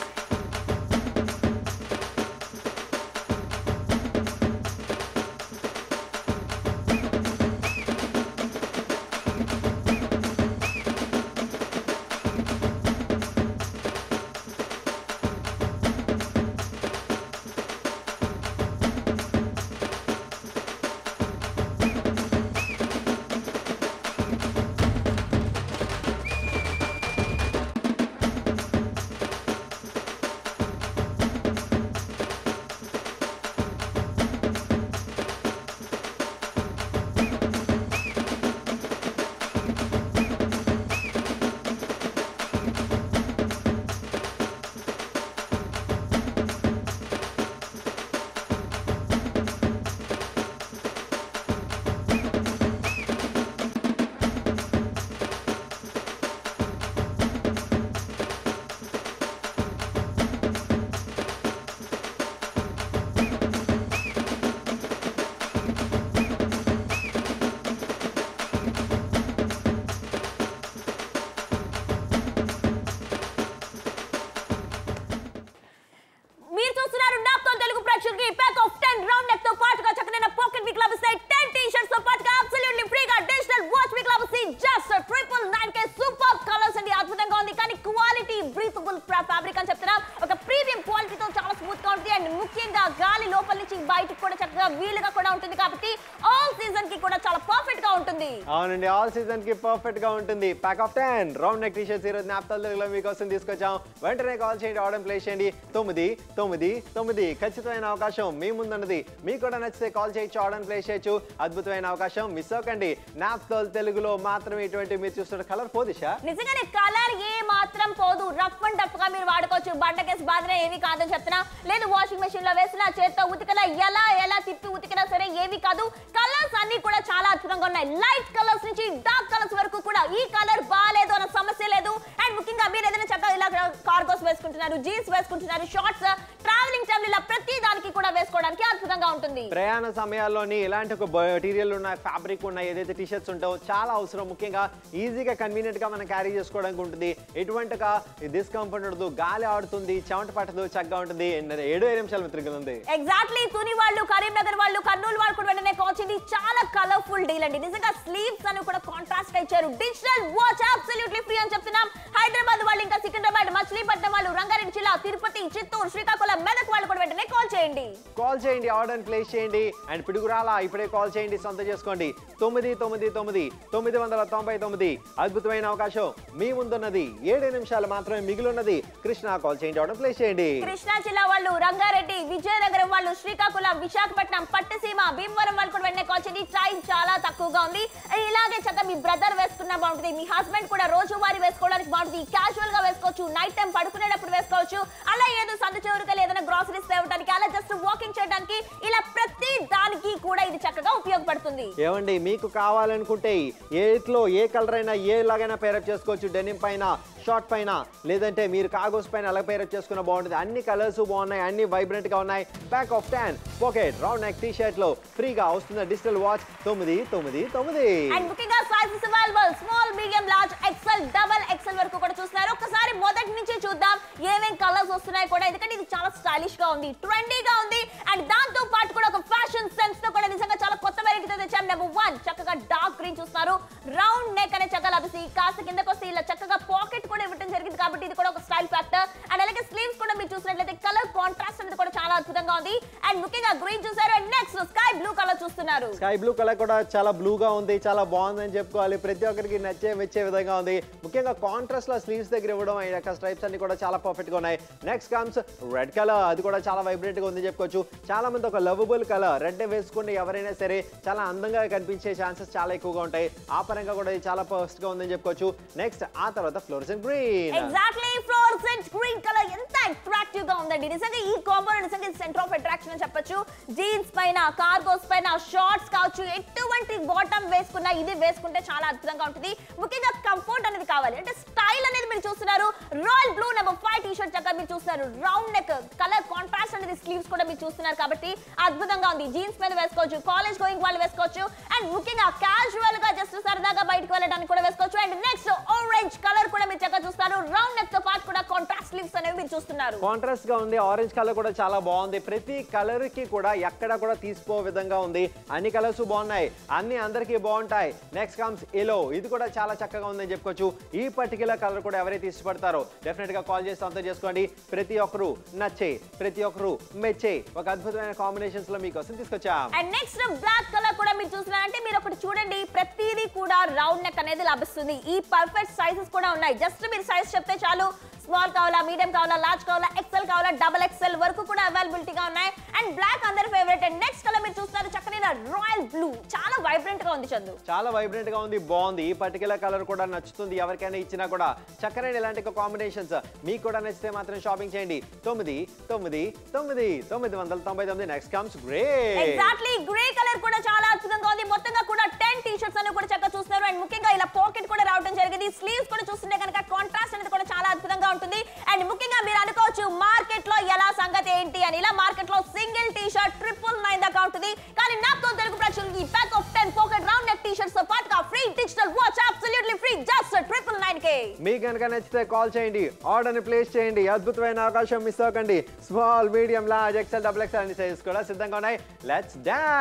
లోపల నుంచి బయటికి కూడా చక్కగా వీలుగా కూడా ఉంటుంది కాబట్టి ఆల్ సీజన్ కి కూడా చాలా పర్ఫెక్ట్ గా ఉంటుంది అవునండి ఆల్ సీజన్ కి పర్ఫెక్ట్ గా ఉంటుంది pack of ten round neck T shirts ఈరోజు నాప్తాల్లో మీకోసం తీసుకొచ్చాం వెంటనే కాల్ చేయండి ఆర్డర్ ప్లేస్ చేయండి తొమ్మిది తొమ్మిది తొమ్మిది ఖచ్చితమైన అవకాశం మీ ముందున్నది మీకు కూడా నచ్చితే కాల్ చేయొచ్చు ఆర్డర్ ప్లేస్ చేయొచ్చు అద్భుతమైన అవకాశం మిస్ అవ్వకండి నాప్తాల్ తెలుగులో మాత్రమే ఇటువంటి మీరు చూస్తున్న కలర్ పోదిషా నిజంగానే కలర్ ఏ మాత్రం పోదు రఫ్ అండ్ టఫ్ గా మీరు వాడుకోవచ్చు బండకేసి బాధనే ఏవి కాదని చెప్తున్నా లేదు వాషింగ్ మెషిన్ లో వేసినా చేత్తో ఉతికినా ఎలా ఎలా తిప్పి ఉతికినా సరే ఏవి కాదు కలర్స్ అన్ని కూడా చాలా అద్భుతంగా ఉన్నాయి లైట్ కలర్స్ నుంచి డార్క్ కలర్స్ వరకు కూడా ఈ కలర్ బాగాలేదు అన్న సమస్య లేదు అండ్ ముఖ్యంగా మీరు ఏదైనా చక్కగా ఇలా కార్గోస్ వేసుకుంటున్నారు జీన్స్ వేసుకుంటున్నారు షార్ట్స్ ట్రావెలింగ్ టైం ఇలా ప్రతి దానికి కూడా వేసుకోవడానికి అద్భుతంగా ఉంటుంది ప్రయాణ సమయాల్లోని ఇలాంటి ఒక మెటీరియల్ ఉన్న ఫ్యాబ్రిక్ ఉన్న ఏదైతే టీషర్ట్స్ ఉంటాయో చాలా అవసరం ముఖ్యంగా ఈజీగా కన్వీనియంట్ గా మనం క్యారీ చేసుకోవడానికి ఉంటుంది ఎటువంటిగా డిస్కంఫర్ట్ ఉండదు గాలి ఆడుతుంది చెమట పట్టదు చక్కగా ఉంటుంది ఏడు ఏడు నిమిషాలు మిత్రులు ఎగ్జాక్ట్లీ తుని వాళ్ళు కరీంనగర్ వాళ్ళు కర్నూలు వాళ్ళు కూడా వెంటనే వచ్చింది చాలా కలర్ఫుల్ డీల్ అండి నిజంగా స్లీవ్స్ అని కూడా కాంట్రాస్ట్ ఇచ్చారు డిజిటల్ వాచ్ అబ్సల్యూట్లీ ఫ్రీ అని చెప్తున్నాం హైదరాబాద్ వాళ్ళు ఇంకా సికింద్రాబాద్ మచిలీపట్నం వాళ్ళు రంగారెడ్డి జిల్లా తిరుపతి చిత్తూరు శ్రీకాకుళం మెదక్ వాళ్ళు కూడా వెంటనే కాల్ చేయండి కాల్ చేయండి ఆర్డర్ ప్లేస్ చేయండి అండ్ పిడుగురాల ఇప్పుడే కాల్ చేయండి సొంత చేసుకోండి తొమ్మిది తొమ్మిది తొమ్మిది తొమ్మిది వందల తొంభై తొమ్మిది అద్భుతమైన అవకాశం మీ ముందున్నది ఏడు నిమిషాలు మాత్రమే మిగిలిన్నది కృష్ణ కాల్ చేయండి ఆర్డర్ ప్లేస్ చేయండి కృష్ణా జిల్లా వాళ్ళు రంగారెడ్డి విజయనగరం వాళ్ళు శ్రీకాకుళం విశాఖపట్నం పట్టిసీమ భీమవరం వాళ్ళు కూడా వెంటనే కాల్ చేయండి టైం చాలా తక్కువగా ఉంది ఇలాగే చక్కగా మీ బ్రదర్ వేసుకున్నా బాగుంటుంది మీ హస్బెండ్ కూడా రోజువారీ వేసుకోవడానికి బాగుంటుంది క్యాజువల్ గా వేసుకోవచ్చు నైట్ టైం పడుకునేటప్పుడు వేసుకోవచ్చు అలా ఏదో సందు చివరికి ఏదైనా గ్రాసరీస్ తేవడానికి అలా జస్ట్ వాకింగ్ చేయడానికి ఇలా ప్రతి దానికి కూడా ఇది చక్కగా ఉపయోగపడుతుంది ఏమండి మీకు కావాలనుకుంటే ఏట్లో ఏ కలర్ అయినా ఏ లాగైనా పేరప్ చేసుకోవచ్చు డెనిమ్ పైన షార్ట్ పైన లేదంటే మీరు కాగోస్ పైన అలా పేరప్ చేసుకున్న బాగుంటుంది అన్ని కలర్స్ బాగున్నాయి అన్ని వైబ్రెంట్ గా ఉన్నాయి pack of ten pocket round neck T shirt లో ఫ్రీగా వస్తున్న డిజిటల్ వాచ్ తొమ్మిది తొమ్మిది తొమ్మిది అండ్ ముఖ్యంగా sizes available small medium large XL double XL వరకు కూడా చూస్తున్నారు ఒకసారి మొదటి నుంచి చూద్దాం ఏమేం కలర్స్ వస్తున్నాయి కూడా ఎందుకంటే ఇది చాలా స్టైలిష్ గా ఉంది ట్రెండీగా ఉంది అండ్ దాంతో పాటు కూడా ఒక ఫ్యాషన్ సెన్స్ తో కూడా నిజంగా చాలా కొత్త వెరైటీతో తెచ్చాం నెంబర్ వన్ చక్కగా డార్క్ గ్రీన్ చూస్తున్నారు రౌండ్ నెక్ అనే చక్కగా లభిసి కాస్త కిందకు వస్తే ఇలా చక్కగా పాకెట్ కూడా ఇవ్వడం జరిగింది కాబట్టి ఇది కూడా ఒక స్టైల్ ఫ్యాక్టర్ అండ్ అలాగే స్లీవ్స్ కూడా మీరు చూసినట్లయితే కలర్ కాంట్రాస్ట్ అనేది కూడా చాలా అద్భుతంగా ఉంది అండ్ ముఖ్యంగా గ్రీన్ చూసారు and next sky blue colour చూస్తున్నారు స్కై బ్లూ కలర్ కూడా చాలా బ్లూగా ఉంది చాలా బాగుందని చెప్పుకోవాలి ప్రతి ఒక్కరికి నచ్చే మెచ్చే విధంగా ఉంది ముఖ్యంగా కాంట్రాస్ట్ లో స్లీవ్స్ దగ్గర ఇవ్వడం ఈ యొక్క స్ట్రైప్స్ అన్ని కూడా చాలా పర్ఫెక్ట్ గా ఉన్నాయి నెక్స్ట్ కమ్స్ రెడ్ కలర్ అది కూడా చాలా వైబ్రెంట్ గా ఉంది చెప్పుకోవచ్చు చాలా మంది ఒక లవబుల్ కలర్ రెడ్ వేసుకుని ఎవరైనా సరే చాలా అందంగా కనిపించే ఛాన్సెస్ చాలా ఎక్కువగా ఉంటాయి ఆ పరంగా కూడా ఇది చాలా పర్ఫెక్ట్ గా ఉందని చెప్పుకోవచ్చు నెక్స్ట్ ఆ తర్వాత fluorescent green exactly fluorescent green colour ఎంత అట్రాక్టివ్ గా ఉందండి నిజంగా ఈ కాంబో నిజంగా సెంటర్ ఆఫ్ అట్రాక్షన్ అని చెప్పొచ్చు జీన్స్ పైన కార్గోస్ పైన షార్ట్స్ కావచ్చు ఎటువంటి బాటమ్ వేసుకున్నా ఇది వేసుకుంటే చాలా అద్భుతంగా ఉంటుంది ముఖ్యంగా కంఫర్ట్ అనేది కావాలి అంటే స్టైల్ అనేది మీరు చూస్తున్నారు royal blue number five T shirt చక్కగా మీరు చూస్తున్నారు రౌండ్ నెక్ కలర్ కాంట్రాస్ట్ అనేది స్లీవ్స్ కూడా మీరు చూస్తున్నారు కాబట్టి అద్భుతంగా ఉంది జీన్స్ మీద వేసుకోవచ్చు కాలేజ్ గోయింగ్ వాళ్ళు వేసుకోవచ్చు అండ్ ముఖ్యంగా క్యాజువల్ గా జస్ట్ సరదాగా బయటకు వెళ్ళడానికి కూడా వేసుకోవచ్చు అండ్ నెక్స్ట్ ఆరెంజ్ కలర్ కూడా మీరు చక్కగా చూస్తారు రౌండ్ నెక్ తో పాటు కూడా కాంట్రాస్ట్ స్లీవ్స్ అనేవి మీరు చూస్తున్నారు కాంట్రాస్ట్ గా ఉంది ఆరెంజ్ కలర్ కూడా చాలా బాగుంది ప్రతి కలర్ కి కూడా ఎక్కడ కూడా తీసుకో విధంగా ఉంది అన్ని కలర్స్ బాగున్నాయి అన్ని అందరికీ బాగుంటాయి నెక్స్ట్ కమ్స్ ఎలో ఇది కూడా చాలా చక్కగా ఉందని చెప్పుకోవచ్చు ఈ పర్టికులర్ కలర్ కూడా ఎవరైతే ఇష్టపడతారో డెఫినెట్ గా కాల్ చేసి అంతా చేసుకోండి ప్రతి ఒక్కరు నచ్చే ప్రతి ఒక్కరు మెచ్చే ఒక అద్భుతమైన కాంబినేషన్స్ లో మీకోసం తీసుకొచ్చాం అండ్ నెక్స్ట్ బ్లాక్ కలర్ కూడా మీరు చూస్తున్నారంటే మీరు ఒకటి చూడండి ప్రతిదీ కూడా రౌండ్ నెక్ అనేది లభిస్తుంది ఈ పర్ఫెక్ట్ సైజెస్ కూడా ఉన్నాయి జస్ట్ మీరు సైజ్ చెప్తే చాలు స్మాల్ కావాలా మీడియం కావాలా లార్జ్ కావాలా ఎక్సెల్ కావాలా డబల్ ఎక్సెల్ వరకు కూడా అవైలబిలిటీగా ఉన్నాయి అండ్ బ్లాక్ అందరి ఫేవరెట్ అండ్ నెక్స్ట్ కలర్ మీరు చూస్తున్నారు చక్కని రాయల్ బ్లూ చాలా వైబ్రెంట్ గా ఉంది చందు చాలా వైబ్రెంట్ గా ఉంది బాగుంది ఈ పర్టికులర్ కలర్ కూడా నచ్చుతుంది ఎవరికైనా ఇచ్చినా కూడా చక్కనైన ఇలాంటి కాంబినేషన్స్ మీకు కూడా నచ్చితే మాత్రం షాపింగ్ చేయండి తొమ్మిది తొమ్మిది తొమ్మిది తొమ్మిది వందల తొంభై తొమ్మిది next comes grey exactly grey colour కూడా చాలా అద్భుతంగా ఉంది మొత్తంగా కూడా టెన్ టీ షర్ట్స్ అని కూడా చక్కగా చూస్తున్నారు అండ్ ముఖ్యంగా ఇలా పాకెట్ కూడా రావడం జరిగింది స్లీవ్స్ కూడా చూస్తుంటే కనుక కాంట్రాస్ట్ అనేది కూడా చాలా అద్భుతంగా ఉంటుంది అండ్ ముఖ్యంగా మీరు అనుకోవచ్చు మార్కెట్ లో ఎలా సంగతి ఏంటి అని ఇలా మార్కెట్ లో single T shirt triple nine దాకా ఉంటుంది కానీ నాతో తెలుగు ప్రేక్షకులకి ఈ pack of ten pocket round neck T shirts తో పాటుగా free digital watch absolutely free just triple nine కే మీకు కనుక నచ్చితే కాల్ చేయండి ఆర్డర్ని ప్లేస్ చేయండి అద్భుతమైన అవకాశం మిస్ అవ్వకండి small medium large XL double XL అన్ని సైజెస్ కూడా సిద్ధంగా ఉన్నాయి లెట్స్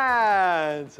డాన్స్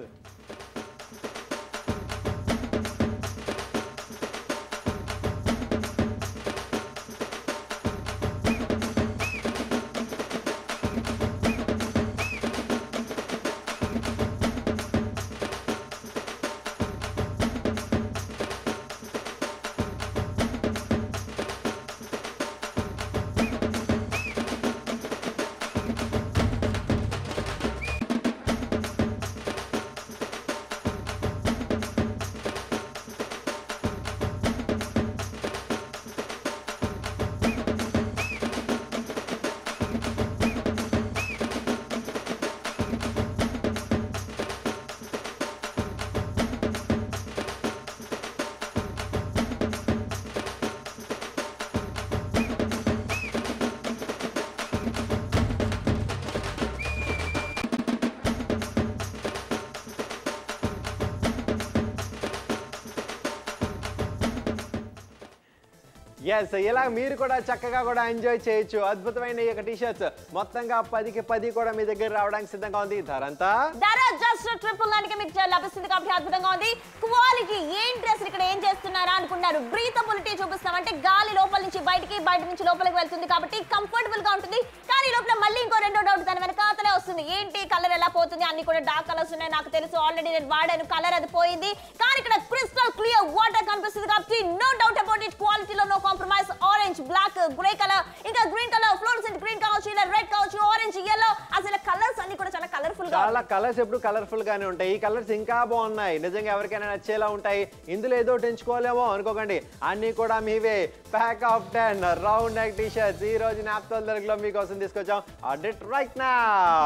ఎస్ ఇలా మీరు కూడా చక్కగా కూడా ఎంజాయ్ చేయొచ్చు అద్భుతమైన ఈ యొక్క టీ షర్ట్స్ మొత్తంగా పదికి పది కూడా మీ దగ్గర రావడానికి సిద్ధంగా ఉంది ధర అంతా ధర జస్ట్ ట్రిపుల్ నైన్ కి మీకు లభిస్తుంది కాబట్టి అద్భుతంగా ఉంది క్వాలిటీ ఏంటి అసలు ఇక్కడ ఏం చేస్తున్నారా అనుకున్నారు బ్రీతబిలిటీ చూపిస్తాం అంటే గాలి లోపల నుంచి బయటికి బయట నుంచి లోపలికి వెళ్తుంది కాబట్టి కంఫర్టబుల్ గా ఉంటుంది కానీ ఈ లోపల మళ్ళీ ఇంకో రెండో డౌట్ దాని వెనకాతలే వస్తుంది ఏంటి కలర్ ఎలా పోతుంది అన్ని కూడా డార్క్ కలర్స్ ఉన్నాయి నాకు తెలుసు ఆల్రెడీ నేను వాడాను కలర్ అది పోయింది కానీ ఇక్కడ క్రిస్టల్ క్లియర్ వాటర్ కనిపిస్తుంది కాబట్టి నో డౌట్ అబౌట్ ఇట్ క్వాలిటీలో no compromise orange black grey colour ఇంకా గ్రీన్ కలర్ ఫ్లోరసెంట్ గ్రీన్ కావచ్చు ఇలా రెడ్ కావచ్చు ఆరెంజ్ ఎల్లో అసలు కలర్స్ అన్ని కూడా చాలా కలర్ఫుల్ గా చాలా కలర్స్ ఎప్పుడు కలర్ఫుల్ గానే ఉంటాయి ఈ కలర్స్ ఇంకా బాగున్నాయి నిజంగా ఎవరికైనా నచ్చేలా ఉంటాయి ఇందులో ఏదో ఎంచుకోలేమో అనుకోకండి అన్ని కూడా మీవే pack of ten round neck T shirts ఈ రోజు నాప్తోల్ ధరలో మీకోసం తీసుకొచ్చాం అడిట్ రైట్ నా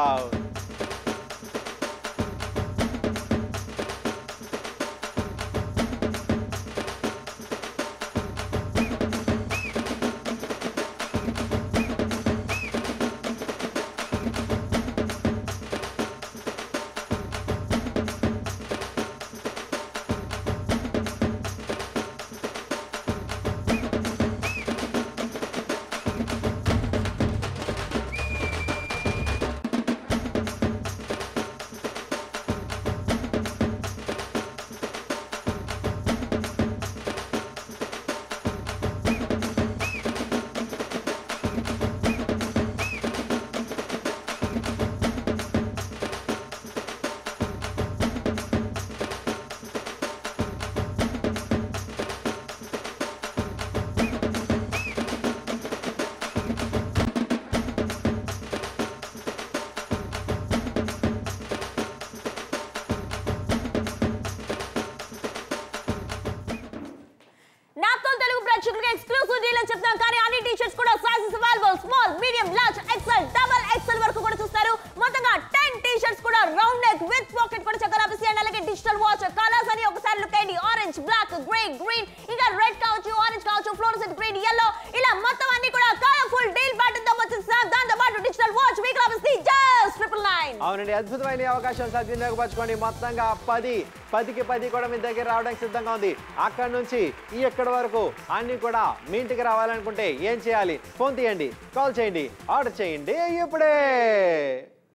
నాతో తెలుగు ప్రేక్షకులకి ఎక్స్క్లూసివ్ డీల్ అని చెప్తాం కానీ అన్ని టీ షర్ట్స్ కూడా sizes available small medium large XL double XL వరకు కూడా చూస్తారు మొత్తంగా టెన్ టీ షర్ట్స్ కూడా రౌండ్ నెక్ విత్ పాకెట్ కూడా చక్కగా లభిస్తాయి అండ్ అలాగే డిజిటల్ వాచ్ కలర్స్ అని ఒకసారి లుక్ అయ్యండి ఆరెంజ్ బ్లాక్ గ్రే గ్రీన్ ఇంకా రెడ్ కావచ్చు ఆరెంజ్ కావచ్చు ఫ్లోరసెంట్ గ్రీన్ ఎల్లో ఇలా మొత్తం అన్ని కూడా కలర్ఫుల్ డీల్ ప్యాటర్న్ తో వచ్చేస్తాం దాంతో పాటు డిజిటల్ వాచ్ మీకు లభిస్తాయి జస్ట్ ట్రిపుల్ నైన్ అవునండి అద్భుతమైన ఈ అవకాశం సద్వినియోగపరచుకోండి మొత్తంగా పది పదికి పది కూడా మీ దగ్గర రావడానికి సిద్ధంగా ఉంది అక్కడ నుంచి ఈ ఎక్కడి వరకు అన్ని కూడా మీ ఇంటికి రావాలనుకుంటే ఏం చేయాలి ఫోన్ తీయండి కాల్ చేయండి ఆర్డర్ చేయండి ఇప్పుడే